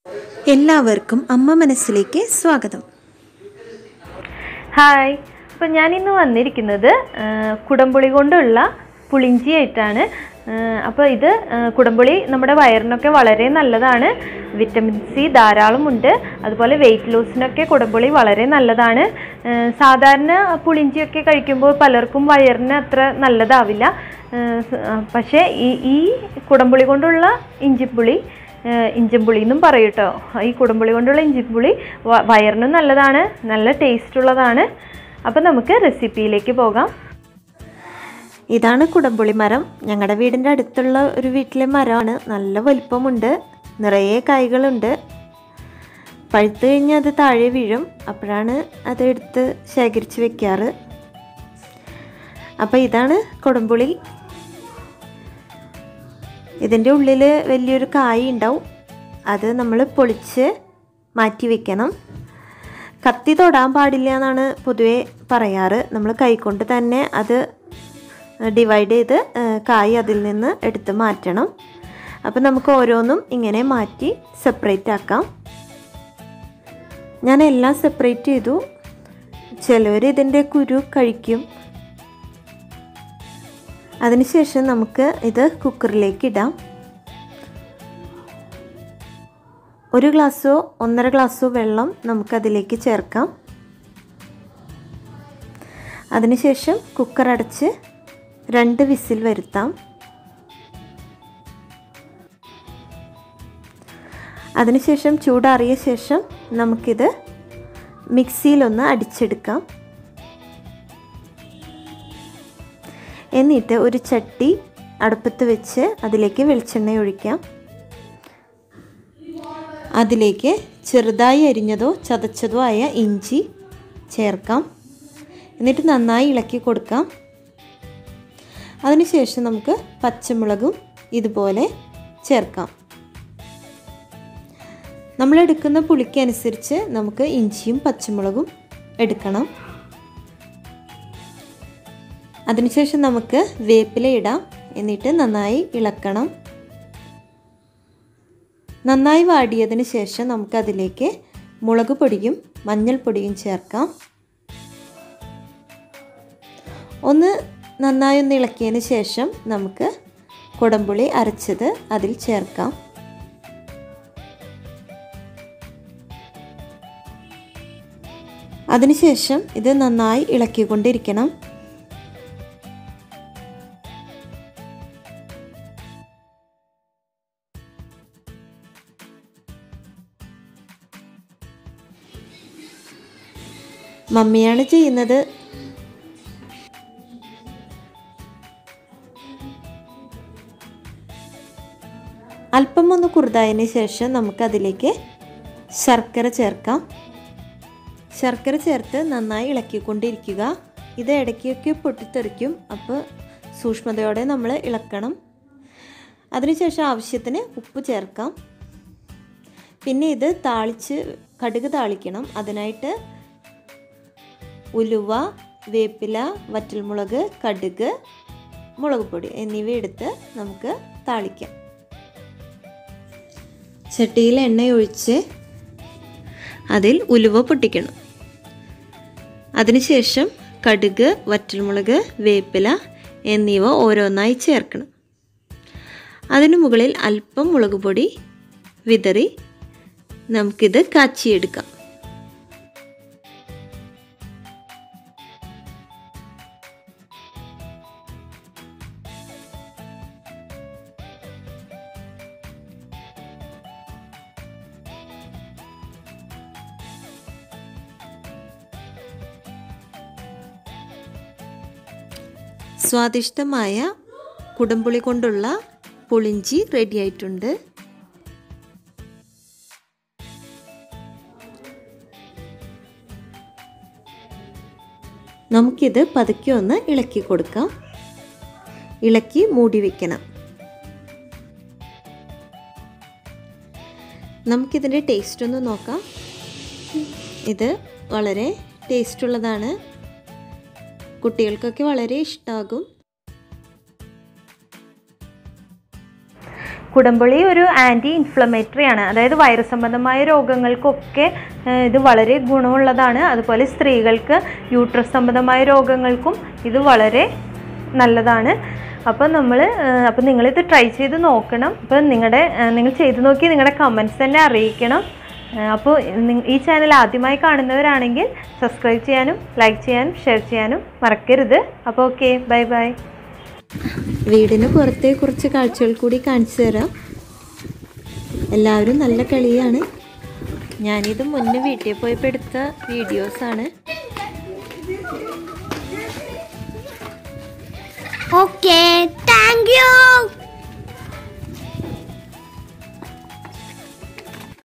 എല്ലാവർക്കും അമ്മ മനസ്സിലേക്ക് സ്വാഗതം ഹായ് അപ്പം ഞാൻ ഇന്ന് വന്നിരിക്കുന്നത് ആ, കുടംപുളി കൊണ്ടുള്ള പുളിഞ്ചി ആയിട്ടാണ് അപ്പോൾ ഇത് ആ, കുടംപുളി നമ്മുടെ വയറിനൊക്കെ വളരെ നല്ലതാണ് വിറ്റമിൻ സി ധാരാളമുണ്ട് അതുപോലെ വെയിറ്റ് ലോസിനൊക്കെ കുടംപുളി വളരെ നല്ലതാണ് ആ, സാധാരണ പുളിഞ്ചിയൊക്കെ കഴിക്കുമ്പോൾ പലർക്കും വയറിന് അത്ര നല്ലതാവില്ല ആ, സ- ആ, പക്ഷേ ഈ ഈ കുടംപുളി കൊണ്ടുള്ള ഇഞ്ചിപ്പുളി ഏഹ് ഇഞ്ചിപ്പുളി എന്നും പറയും കേട്ടോ ഈ കുടംപുളി കൊണ്ടുള്ള ഇഞ്ചിപ്പുളി വ- വയറിനും നല്ലതാണ് നല്ല ടേസ്റ്റ് ഉള്ളതാണ് അപ്പം നമുക്ക് റെസിപ്പിയിലേക്ക് പോകാം ഇതാണ് കുടംപുളി മരം ഞങ്ങളുടെ വീടിൻ്റെ അടുത്തുള്ള ഒരു വീട്ടിലെ മരമാണ് നല്ല വലിപ്പമുണ്ട് നിറയെ കായ്കളുണ്ട് പഴുത്ത് കഴിഞ്ഞാൽ അത് താഴെ വീഴും അപ്പോഴാണ് അതെടുത്ത് ശേഖരിച്ച് വെക്കാറ് അപ്പോൾ ഇതാണ് കുടംപുളി ഇതിൻ്റെ ഉള്ളിൽ വലിയൊരു കായ് ഉണ്ടാവും അത് നമ്മൾ പൊളിച്ച് മാറ്റി വെക്കണം കത്തി തൊടാൻ പാടില്ല എന്നാണ് പൊതുവെ പറയാറ് നമ്മൾ കൈകൊണ്ട് തന്നെ അത് ഡിവൈഡ് ചെയ്ത് ആ, കായ് അതിൽ നിന്ന് എടുത്ത് മാറ്റണം അപ്പോൾ നമുക്ക് ഓരോന്നും ഇങ്ങനെ മാറ്റി സെപ്പറേറ്റ് ആക്കാം ഞാൻ എല്ലാം സെപ്പറേറ്റ് ചെയ്തു ചിലവർ ഇതിൻ്റെ കുരു കഴിക്കും അതിനുശേഷം നമുക്ക് ഇത് കുക്കറിലേക്ക് ഇടാം ഒരു ഗ്ലാസ്സോ ഒന്നര ഗ്ലാസ്സോ വെള്ളം നമുക്കതിലേക്ക് ചേർക്കാം അതിനുശേഷം കുക്കർ അടച്ച് രണ്ട് വിസിൽ വരുത്താം അതിനുശേഷം ചൂടാറിയ ശേഷം നമുക്കിത് മിക്സിയിലൊന്ന് അടിച്ചെടുക്കാം എന്നിട്ട് ഒരു ചട്ടി അടുപ്പത്ത് വെച്ച് അതിലേക്ക് വെളിച്ചെണ്ണ ഒഴിക്കാം അതിലേക്ക് ചെറുതായി അരിഞ്ഞതോ ചതച്ചതോ ആയ ഇഞ്ചി ചേർക്കാം എന്നിട്ട് നന്നായി ഇളക്കി കൊടുക്കാം അതിനുശേഷം നമുക്ക് പച്ചമുളകും ഇതുപോലെ ചേർക്കാം നമ്മൾ എടുക്കുന്ന പുളിക്കനുസരിച്ച് നമുക്ക് ഇഞ്ചിയും പച്ചമുളകും എടുക്കണം അതിനുശേഷം നമുക്ക് വേപ്പില ഇടാം എന്നിട്ട് നന്നായി ഇളക്കണം നന്നായി വാടിയതിന് ശേഷം നമുക്കതിലേക്ക് മുളക് പൊടിയും മഞ്ഞൾപ്പൊടിയും ചേർക്കാം ഒന്ന് നന്നായി ഒന്ന് ഇളക്കിയതിന് ശേഷം നമുക്ക് കുടംപുളി അരച്ചത് അതിൽ ചേർക്കാം അതിനുശേഷം ഇത് നന്നായി ഇളക്കിക്കൊണ്ടിരിക്കണം മമ്മിയാണ് ചെയ്യുന്നത് അല്പം ഒന്ന് കുറുതായതിന് ശേഷം നമുക്കതിലേക്ക് ശർക്കര ചേർക്കാം ശർക്കര ചേർത്ത് നന്നായി ഇളക്കിക്കൊണ്ടിരിക്കുക ഇത് ഇടയ്ക്കൊക്കെ പൊട്ടിത്തെറിക്കും അപ്പോൾ സൂക്ഷ്മതയോടെ നമ്മൾ ഇളക്കണം അതിനുശേഷം ആവശ്യത്തിന് ഉപ്പ് ചേർക്കാം പിന്നെ ഇത് താളിച്ച് കടുക് താളിക്കണം അതിനായിട്ട് ഉലുവ വേപ്പില വറ്റൽമുളക് കടുക് മുളക് പൊടി എന്നിവ എടുത്ത് നമുക്ക് താളിക്കാം ചട്ടിയിൽ എണ്ണ ഒഴിച്ച് അതിൽ ഉലുവ പൊട്ടിക്കണം അതിനുശേഷം കടുക് വറ്റൽമുളക് വേപ്പില എന്നിവ ഓരോന്നായി ചേർക്കണം അതിനു മുകളിൽ അല്പം മുളക് പൊടി വിതറി നമുക്കിത് കാച്ചിയെടുക്കാം സ്വാദിഷ്ടമായ കുടംപുളി കൊണ്ടുള്ള പുളിഞ്ചി റെഡിയായിട്ടുണ്ട് നമുക്കിത് പതുക്കെ ഒന്ന് ഇളക്കി കൊടുക്കാം ഇളക്കി മൂടി വെക്കണം നമുക്കിതിൻ്റെ ടേസ്റ്റ് ഒന്ന് നോക്കാം ഇത് വളരെ ടേസ്റ്റുള്ളതാണ് കുട്ടികൾക്കൊക്കെ വളരെ ഇഷ്ടമാകും കുടംപുളി ഒരു ആൻറ്റി ഇൻഫ്ലമേറ്ററി ആണ് അതായത് വൈറസ് സംബന്ധമായ രോഗങ്ങൾക്കൊക്കെ ആ, ഇത് വളരെ ഗുണമുള്ളതാണ് അതുപോലെ സ്ത്രീകൾക്ക് യൂട്രസ് സംബന്ധമായ രോഗങ്ങൾക്കും ഇത് വളരെ നല്ലതാണ് അപ്പം നമ്മൾ അപ്പം നിങ്ങളിത് ട്രൈ ചെയ്ത് നോക്കണം അപ്പം നിങ്ങളുടെ നിങ്ങൾ ചെയ്ത് നോക്കി നിങ്ങളുടെ കമൻസ് തന്നെ അറിയിക്കണം അപ്പോൾ ഈ ചാനൽ ആദ്യമായി കാണുന്നവരാണെങ്കിൽ സബ്സ്ക്രൈബ് ചെയ്യാനും ലൈക്ക് ചെയ്യാനും ഷെയർ ചെയ്യാനും മറക്കരുത് അപ്പോൾ ഓക്കെ ബൈ ബൈ വീടിന് പുറത്തെ കുറച്ച് കാഴ്ചകൾ കൂടി കാണിച്ചു തരാം എല്ലാവരും നല്ല കളിയാണ് ഞാനിത് മുന്നേ വീട്ടിൽ പോയപ്പോൾ എടുത്ത വീഡിയോസാണ് Okay, thank you.